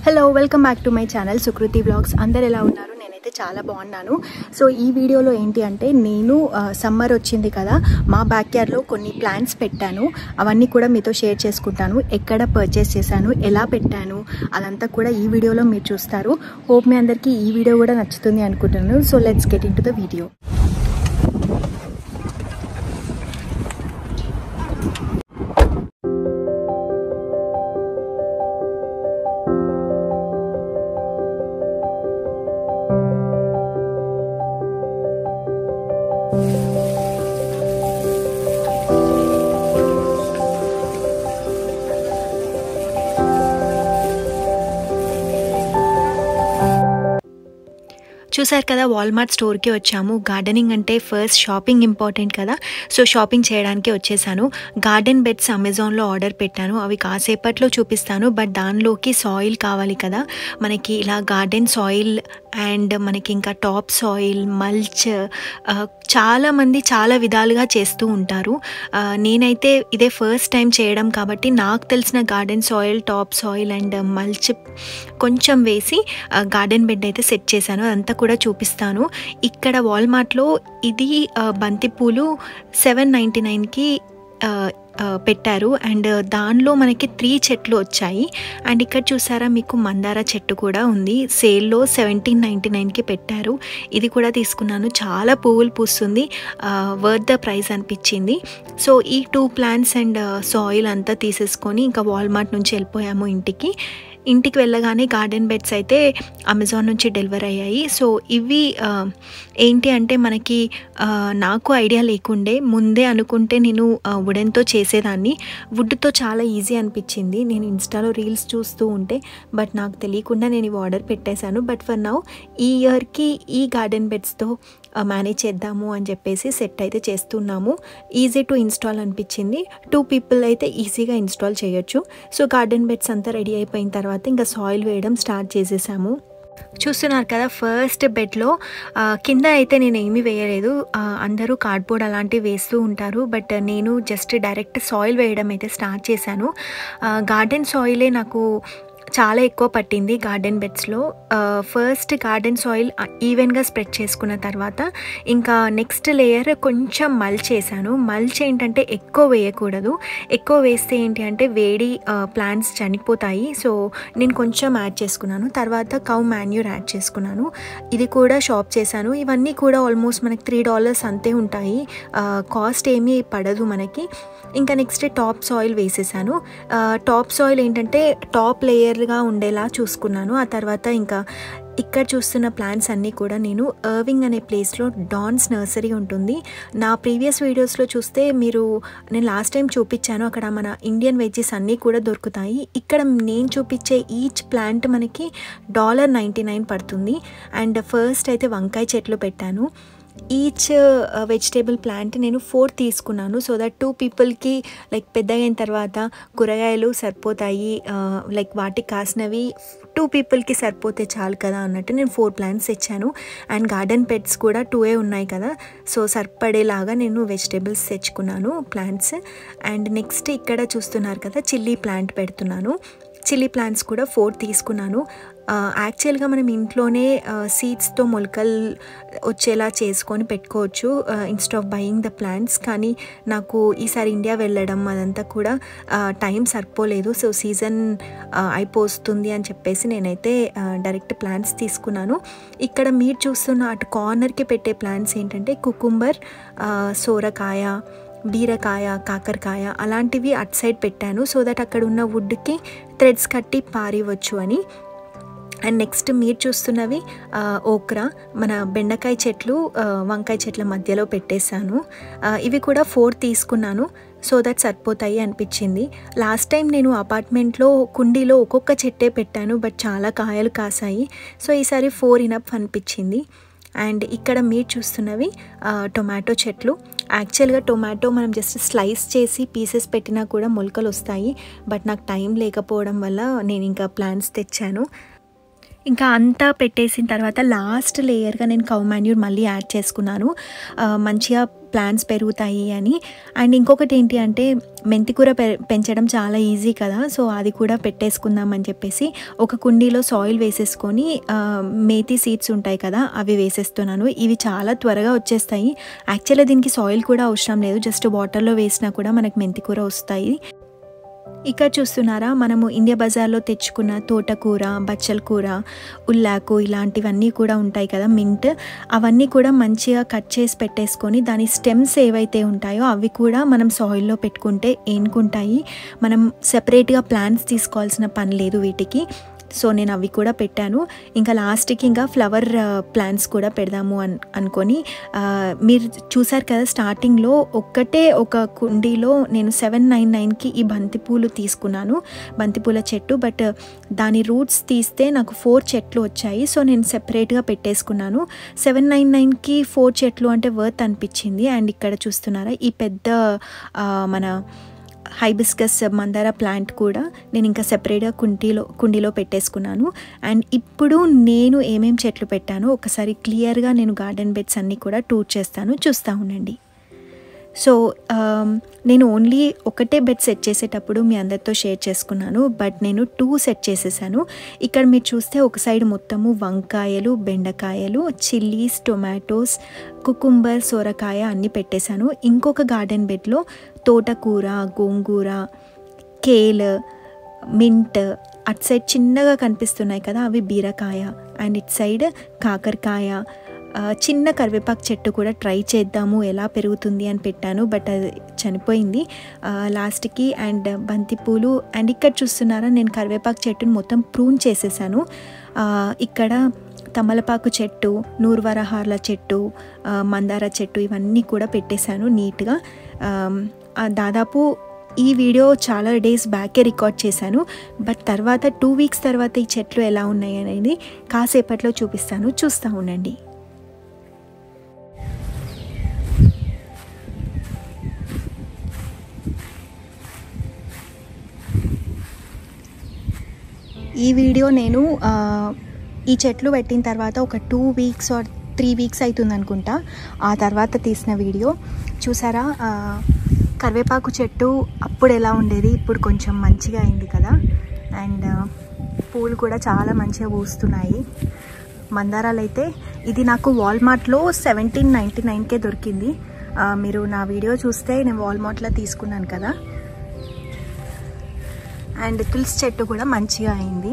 hello welcome back to my channel Sukruthi blogs అందరు ఎలా ఉన్నారు నేనైతే చాలా బాగున్నాను సో ఈ వీడియోలో ఏంటి అంటే నేను సమ్మర్ వచ్చింది కదా మా బ్యాక్ యార్డ్లో కొన్ని ప్లాంట్స్ పెట్టాను అవన్నీ కూడా మీతో షేర్ చేసుకుంటాను ఎక్కడ పర్చేస్ చేశాను ఎలా పెట్టాను అదంతా కూడా ఈ వీడియోలో మీరు చూస్తారు హోప్ మీ అందరికీ ఈ వీడియో కూడా నచ్చుతుంది అనుకుంటున్నాను so let's get into the video చూసారు కదా వాల్మార్ట్ స్టోర్కి వచ్చాము గార్డెనింగ్ అంటే ఫస్ట్ షాపింగ్ ఇంపార్టెంట్ కదా సో షాపింగ్ చేయడానికి వచ్చేసాను గార్డెన్ బెడ్స్ అమెజాన్లో ఆర్డర్ పెట్టాను అవి కాసేపట్లో చూపిస్తాను బట్ దానిలోకి సాయిల్ కావాలి కదా మనకి ఇలా గార్డెన్ సాయిల్ అండ్ మనకి ఇంకా టాప్ సాయిల్ మల్చ్ చాలామంది చాలా విధాలుగా చేస్తూ ఉంటారు నేనైతే ఇదే ఫస్ట్ టైం చేయడం కాబట్టి నాకు తెలిసిన garden soil top soil and mulch కొంచెం వేసి గార్డెన్ బెడ్ అయితే సెట్ చేశాను అదంతా కూడా చూపిస్తాను ఇక్కడ వాల్మార్ట్లో ఇది బంతిపూలు సెవెన్ నైంటీ నైన్కి పెట్టారు అండ్ దానిలో మనకి త్రీ చెట్లు వచ్చాయి అండ్ ఇక్కడ చూసారా మీకు మందార చెట్టు కూడా ఉంది సేల్లో సెవెంటీన్ నైంటీ నైన్కి పెట్టారు ఇది కూడా తీసుకున్నాను చాలా పువ్వులు పూస్తుంది వర్త్ ద ప్రైస్ అనిపించింది సో ఈ టూ ప్లాంట్స్ అండ్ సాయిల్ అంతా తీసేసుకొని ఇంకా వాల్మార్ట్ నుంచి వెళ్ళిపోయాము ఇంటికి ఇంటికి వెళ్ళగానే గార్డెన్ బెడ్స్ అయితే అమెజాన్ నుంచి డెలివర్ అయ్యాయి సో ఇవి ఏంటి అంటే మనకి నాకు ఐడియా లేకుండే ముందే అనుకుంటే నేను వుడెన్తో చేసేదాన్ని వుడ్తో చాలా ఈజీ అనిపించింది నేను ఇన్స్టాలో రీల్స్ చూస్తూ ఉంటే బట్ నాకు తెలియకుండా నేను ఇవి ఆర్డర్ పెట్టేశాను బట్ ఫర్ నౌ ఈ ఇయర్కి ఈ గార్డెన్ బెడ్స్తో మేనేజ్ చేద్దాము అని చెప్పేసి సెట్ అయితే చేస్తున్నాము ఈజీ టు ఇన్స్టాల్ అనిపించింది టూ పీపుల్ అయితే ఈజీగా ఇన్స్టాల్ చేయొచ్చు సో గార్డెన్ బెడ్స్ అంతా రెడీ అయిపోయిన తర్వాత ఇంకా సాయిల్ వేయడం స్టార్ట్ చేసేసాము చూస్తున్నారు కదా ఫస్ట్ బెడ్లో కింద అయితే నేను ఏమీ వేయలేదు అందరూ కార్డ్బోర్డ్ అలాంటివి వేస్తూ ఉంటారు బట్ నేను జస్ట్ డైరెక్ట్ సాయిల్ వేయడం అయితే స్టార్ట్ చేశాను గార్డెన్ సాయిలే నాకు చాలా ఎక్కువ పట్టింది గార్డెన్ బెడ్స్లో ఫస్ట్ గార్డెన్ సాయిల్ ఈవెన్గా స్ప్రెడ్ చేసుకున్న తర్వాత ఇంకా నెక్స్ట్ లేయర్ కొంచెం మల్చ్ చేశాను మల్చ్ ఏంటంటే ఎక్కువ వేయకూడదు ఎక్కువ వేస్తే ఏంటి అంటే వేడి ప్లాంట్స్ చనిపోతాయి సో నేను కొంచెం యాడ్ చేసుకున్నాను తర్వాత కౌ మాన్యూర్ యాడ్ చేసుకున్నాను ఇది కూడా షాప్ చేశాను ఇవన్నీ కూడా ఆల్మోస్ట్ మనకి త్రీ డాలర్స్ అంతే ఉంటాయి కాస్ట్ ఏమీ పడదు మనకి ఇంకా నెక్స్ట్ టాప్ సాయిల్ వేసేసాను టాప్ సాయిల్ ఏంటంటే టాప్ లేయర్గా ఉండేలా చూసుకున్నాను ఆ తర్వాత ఇంకా ఇక్కడ చూస్తున్న ప్లాంట్స్ అన్నీ కూడా నేను అర్వింగ్ అనే ప్లేస్లో డాన్స్ నర్సరీ ఉంటుంది నా ప్రీవియస్ వీడియోస్లో చూస్తే మీరు నేను లాస్ట్ టైం చూపించాను అక్కడ మన ఇండియన్ వెజ్జెస్ అన్నీ కూడా దొరుకుతాయి ఇక్కడ నేను చూపించే ఈచ్ ప్లాంట్ మనకి డాలర్ నైంటీ నైన్ పడుతుంది అండ్ ఫస్ట్ అయితే వంకాయ చెట్లు పెట్టాను ఈచ్ వెజిటేబుల్ ప్లాంట్ నేను ఫోర్ తీసుకున్నాను సో దట్ టూ పీపుల్కి లైక్ పెద్ద అయిన తర్వాత కూరగాయలు సరిపోతాయి లైక్ వాటికి కాసినవి టూ పీపుల్కి సరిపోతే చాలు కదా అన్నట్టు నేను ఫోర్ ప్లాంట్స్ తెచ్చాను అండ్ గార్డెన్ పెట్స్ కూడా టూ ఏ ఉన్నాయి కదా సో సరిపడేలాగా నేను వెజిటేబుల్స్ తెచ్చుకున్నాను ప్లాంట్స్ అండ్ నెక్స్ట్ ఇక్కడ చూస్తున్నారు కదా చిల్లీ ప్లాంట్ పెడుతున్నాను చిల్లీ ప్లాంట్స్ కూడా ఫోర్ తీసుకున్నాను యాక్చువల్గా మనం ఇంట్లోనే సీడ్స్తో మొలకలు వచ్చేలా చేసుకొని పెట్టుకోవచ్చు instead of buying the plants కానీ నాకు ఈసారి ఇండియా వెళ్ళడం అదంతా కూడా టైం సరిపోలేదు సో సీజన్ అయిపోతుంది అని చెప్పేసి నేనైతే డైరెక్ట్ ప్లాంట్స్ తీసుకున్నాను ఇక్కడ మీరు చూస్తున్న అటు కార్నర్కి పెట్టే ప్లాంట్స్ ఏంటంటే కుకుంబర్ సోరకాయ బీరకాయ కాకరకాయ అలాంటివి అట్ సైడ్ పెట్టాను సో దట్ అక్కడ ఉన్న వుడ్కి థ్రెడ్స్ కట్టి పారివచ్చు అని అండ్ నెక్స్ట్ మీరు చూస్తున్నవి ఓక్రా మన బెండకాయ చెట్లు వంకాయ చెట్ల మధ్యలో పెట్టేశాను ఇవి కూడా ఫోర్ తీసుకున్నాను సో దట్ సరిపోతాయి అనిపించింది లాస్ట్ టైం నేను అపార్ట్మెంట్లో కుండీలో ఒక్కొక్క చెట్టే పెట్టాను బట్ చాలా కాయలు కాసాయి సో ఈసారి ఫోర్ ఇనప్ అనిపించింది అండ్ ఇక్కడ మీరు చూస్తున్నవి టొమాటో చెట్లు యాక్చువల్గా టొమాటో మనం జస్ట్ స్లైస్ చేసి పీసెస్ పెట్టినా కూడా మొలకలు వస్తాయి బట్ నాకు టైం లేకపోవడం వల్ల నేను ఇంకా ప్లాంట్స్ తెచ్చాను ఇంకా అంతా పెట్టేసిన తర్వాత లాస్ట్ లేయర్గా నేను కౌ మాన్యూర్ మళ్ళీ యాడ్ చేసుకున్నాను మంచిగా ప్లాంట్స్ పెరుగుతాయి అని అండ్ ఇంకొకటి ఏంటి అంటే మెంతికూర పె పెంచడం చాలా ఈజీ కదా సో అది కూడా పెట్టేసుకుందాం అని చెప్పేసి ఒక కుండీలో సాయిల్ వేసేసుకొని ఆ, మేతి సీడ్స్ ఉంటాయి కదా అవి వేసేస్తున్నాను ఇవి చాలా త్వరగా వచ్చేస్తాయి యాక్చువల్గా దీనికి సాయిల్ కూడా అవసరం లేదు జస్ట్ వాటర్లో వేసినా కూడా మనకు మెంతికూర వస్తాయి ఇక్కడ చూస్తున్నారా మనము ఇండియా బజార్లో తెచ్చుకున్న తోటకూర బచ్చల కూర ఉల్లాకు ఇలాంటివన్నీ కూడా ఉంటాయి కదా మింట్ అవన్నీ కూడా మంచిగా కట్ చేసి పెట్టేసుకొని దాని స్టెమ్స్ ఏవైతే ఉంటాయో అవి కూడా మనం సాయిల్లో పెట్టుకుంటే ఏనుకుంటాయి మనం సెపరేట్గా ప్లాంట్స్ తీసుకోవాల్సిన పని లేదు వీటికి సో నేను అవి కూడా పెట్టాను ఇంకా లాస్ట్కి ఇంకా ఫ్లవర్ ప్లాంట్స్ కూడా పెడదాము అన్ అనుకొని ఆ, మీరు చూసారు కదా స్టార్టింగ్లో ఒక్కటే ఒక కుండీలో నేను సెవెన్ నైన్ నైన్కి ఈ బంతిపూలు తీసుకున్నాను బంతిపూల చెట్టు బట్ దాని రూట్స్ తీస్తే నాకు ఫోర్ చెట్లు వచ్చాయి సో నేను సెపరేట్గా పెట్టేసుకున్నాను సెవెన్ నైన్ నైన్కి ఫోర్ చెట్లు అంటే వర్త్ అనిపించింది అండ్ ఇక్కడ చూస్తున్నారా ఈ పెద్ద ఆ, మన హైబిస్కస్ మందార ప్లాంట్ కూడా నేను ఇంకా సెపరేట్గా కుండీలో కుండీలో పెట్టేసుకున్నాను అండ్ ఇప్పుడు నేను ఏమేం చెట్లు పెట్టానో ఒకసారి క్లియర్గా నేను గార్డెన్ బెడ్స్ అన్నీ కూడా టూర్ చేస్తాను చూస్తూ ఉండండి సో ఆమ్, నేను ఓన్లీ ఒకటే బెడ్ సెట్ చేసేటప్పుడు మీ అందరితో షేర్ చేసుకున్నాను బట్ నేను టూ సెట్ చేసేసాను ఇక్కడ మీరు చూస్తే ఒక సైడ్ మొత్తము వంకాయలు బెండకాయలు చిల్లీస్ టొమాటోస్ కుకుంబర్ సొరకాయ అన్నీ పెట్టేశాను ఇంకొక గార్డెన్ బెడ్లో తోటకూర గోంగూర కేల్ మింట్ అటు సైడ్ చిన్నగా కనిపిస్తున్నాయి కదా అవి బీరకాయ అండ్ ఇటు సైడ్ కాకరకాయ ఆ, చిన్న కరివేపాకు చెట్టు కూడా ట్రై చేద్దాము ఎలా పెరుగుతుంది అని పెట్టాను బట్ అది చనిపోయింది ఆ, లాస్ట్కి అండ్ బంతిపూలు అండ్ ఇక్కడ చూస్తున్నారా నేను కరివేపాకు చెట్టును మొత్తం ప్రూన్ చేసేసాను ఆ, ఇక్కడ తమలపాకు చెట్టు నూర్వరహార్ల చెట్టు ఆ, మందార చెట్టు ఇవన్నీ కూడా పెట్టేశాను నీట్గా ఆమ్, ఆ, దాదాపు ఈ వీడియో చాలా డేస్ బ్యాకే రికార్డ్ చేశాను బట్ తర్వాత టూ వీక్స్ తర్వాత ఈ చెట్లు ఎలా ఉన్నాయి అనేది కాసేపట్లో చూపిస్తాను చూస్తూ ఉండండి ఈ వీడియో నేను ఆ, ఈ చెట్లు పెట్టిన తర్వాత ఒక two weeks or three weeks అవుతుంది అనుకుంటా ఆ తర్వాత తీసిన వీడియో చూసారా ఆ, కరివేపాకు చెట్టు అప్పుడు ఎలా ఉండేది ఇప్పుడు కొంచెం మంచిగా అయింది కదా అండ్ పూలు కూడా చాలా మంచిగా పూస్తున్నాయి మందారాలు అయితే ఇది నాకు వాల్మార్ట్లో సెవెంటీన్ నైంటీ నైన్కే దొరికింది ఆ, మీరు నా వీడియో చూస్తే నేను వాల్మార్ట్లో తీసుకున్నాను కదా అండ్ తులసి చెట్టు కూడా మంచిగా అయింది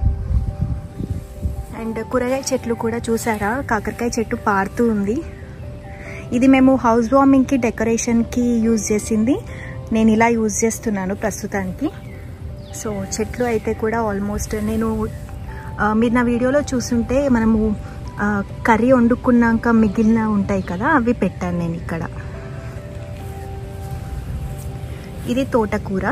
అండ్ కూరగాయ చెట్లు కూడా చూసారా కాకరకాయ చెట్టు పారుతూ ఉంది ఇది మేము హౌస్ వార్మింగ్కి డెకరేషన్కి యూజ్ చేసింది నేను ఇలా యూజ్ చేస్తున్నాను ప్రస్తుతానికి సో చెట్లు అయితే కూడా ఆల్మోస్ట్ నేను ఆ, మీరు నా వీడియోలో చూసుంటే మనము ఆ, కర్రీ వండుకున్నాక మిగిలిన ఉంటాయి కదా అవి పెట్టాను నేను ఇక్కడ ఇది తోటకూర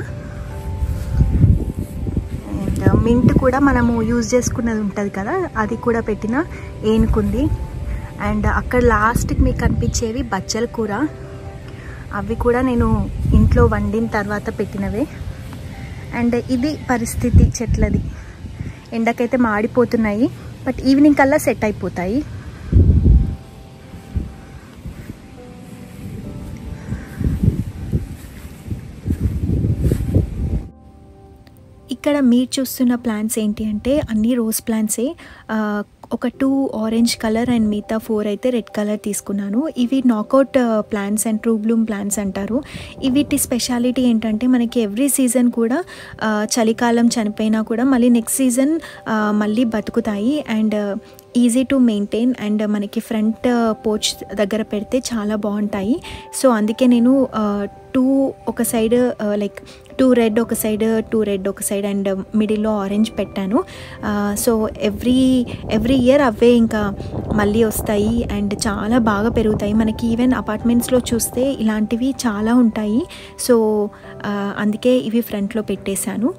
అండ్ మింట్ కూడా మనము యూజ్ చేసుకున్నది ఉంటుంది కదా అది కూడా పెట్టిన ఏనుకుంది అండ్ అక్కడ లాస్ట్కి మీకు కనిపించేవి బచ్చల కూర అవి కూడా నేను ఇంట్లో వండిన తర్వాత పెట్టినవే అండ్ ఇది పరిస్థితి చెట్లది ఎండకైతే మాడిపోతున్నాయి బట్ ఈవినింగ్ కల్లా సెట్ అయిపోతాయి ఇక్కడ మీరు చూస్తున్న ప్లాంట్స్ ఏంటి అంటే అన్ని రోజ్ ప్లాంట్సే ఆ, ఒక టూ ఆరెంజ్ కలర్ అండ్ మిగతా ఫోర్ అయితే రెడ్ కలర్ తీసుకున్నాను ఇవి knockout plants and true bloom plants అంటారు ఈ వీటి స్పెషాలిటీ ఏంటంటే మనకి ఎవ్రీ సీజన్ కూడా ఆ, చలికాలం చనిపోయినా కూడా మళ్ళీ నెక్స్ట్ సీజన్ మళ్ళీ బతుకుతాయి and easy to maintain and మనకి ఫ్రంట్ పోచ్ దగ్గర పెడితే చాలా బాగుంటాయి సో అందుకే నేను టూ ఒక సైడ్ లైక్ టూ రెడ్ ఒక సైడ్ టూ రెడ్ ఒక సైడ్ అండ్ మిడిల్లో ఆరెంజ్ పెట్టాను సో ఎవ్రీ ఎవ్రీ ఇయర్ అవే ఇంకా మళ్ళీ వస్తాయి అండ్ చాలా బాగా పెరుగుతాయి మనకి ఈవెన్ అపార్ట్మెంట్స్లో చూస్తే ఇలాంటివి చాలా ఉంటాయి సో అందుకే ఇవి ఫ్రంట్లో పెట్టేశాను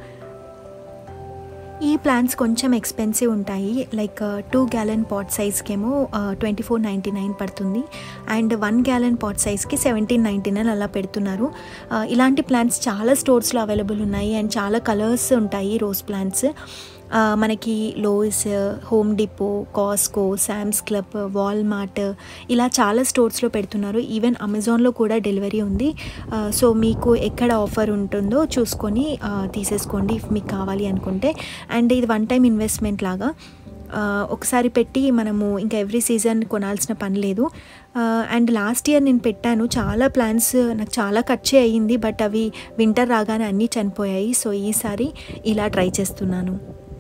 ఈ ప్లాంట్స్ కొంచెం ఎక్స్పెన్సివ్ ఉంటాయి లైక్ టూ గ్యాలన్ పాట్ సైజ్కేమో ట్వంటీ ఫోర్ నైంటీ నైన్ పడుతుంది అండ్ వన్ గ్యాలన్ పాట్ సైజ్కి సెవెంటీన్ నైంటీ నైన్ అలా పెడుతున్నారు ఆ, ఇలాంటి ప్లాంట్స్ చాలా స్టోర్స్లో అవైలబుల్ ఉన్నాయి అండ్ చాలా కలర్స్ ఉంటాయి రోజ్ ప్లాంట్స్ ఆ, మనకి Lowe's Home Depot Costco Sam's Club Walmart ఇలా చాలా స్టోర్స్లో పెడుతున్నారు ఈవెన్ అమెజాన్లో కూడా డెలివరీ ఉంది ఆ, సో మీకు ఎక్కడ ఆఫర్ ఉంటుందో చూసుకొని ఆ, తీసేసుకోండి ఇఫ్ మీకు కావాలి అనుకుంటే అండ్ ఇది వన్ టైం ఇన్వెస్ట్మెంట్ లాగా ఆ, ఒకసారి పెట్టి మనము ఇంకా ఎవ్రీ సీజన్ కొనాల్సిన పని లేదు అండ్ లాస్ట్ ఇయర్ నేను పెట్టాను చాలా ప్లాన్స్ నాకు చాలా ఖర్చే అయ్యింది బట్ అవి వింటర్ రాగానే అన్నీ చనిపోయాయి సో ఈసారి ఇలా ట్రై చేస్తున్నాను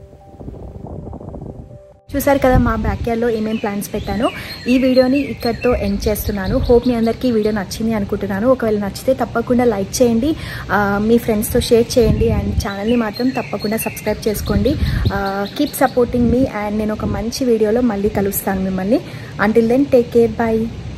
చూసారు కదా మా బ్యాక్యార్డ్లో ఏమేం ప్లాన్స్ పెట్టానో ఈ వీడియోని ఇక్కడితో ఎండ్ చేస్తున్నాను హోప్ మీ అందరికీ ఈ వీడియో నచ్చింది అనుకుంటున్నాను ఒకవేళ నచ్చితే తప్పకుండా లైక్ చేయండి ఆ, మీ ఫ్రెండ్స్తో షేర్ చేయండి అండ్ ఛానల్ని మాత్రం తప్పకుండా సబ్స్క్రైబ్ చేసుకోండి కీప్ సపోర్టింగ్ మీ అండ్ నేను ఒక మంచి వీడియోలో మళ్ళీ కలుస్తాను మిమ్మల్ని until then take care by